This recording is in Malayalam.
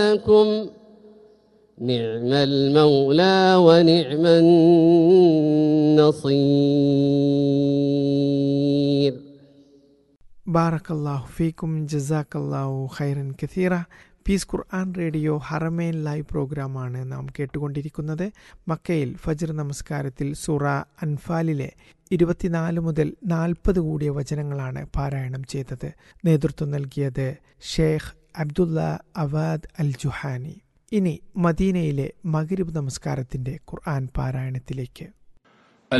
لكم نعم المولى ونعم النصير ബാറക്കല്ലാഹു ഫീക്കും ജസാക്കല്ലാഹു ഖൈറൻ കഥീറ പീസ് ഖുർആൻ റേഡിയോ ഹറമേൻ ലൈവ് പ്രോഗ്രാമാണ് നാം കേട്ടുകൊണ്ടിരിക്കുന്നത് മക്കയിൽ ഫജ്ർ നമസ്കാരത്തിൽ സുറ അൻഫാലിലെ ഇരുപത്തിനാല് മുതൽ നാൽപ്പത് കൂടിയ വചനങ്ങളാണ് പാരായണം ചെയ്തത് നേതൃത്വം നൽകിയത് Sheikh Abdullah Awad al Juhani ഇനി മദീനയിലെ മഗ്രിബ് നമസ്കാരത്തിന്റെ ഖുർആൻ പാരായണത്തിലേക്ക്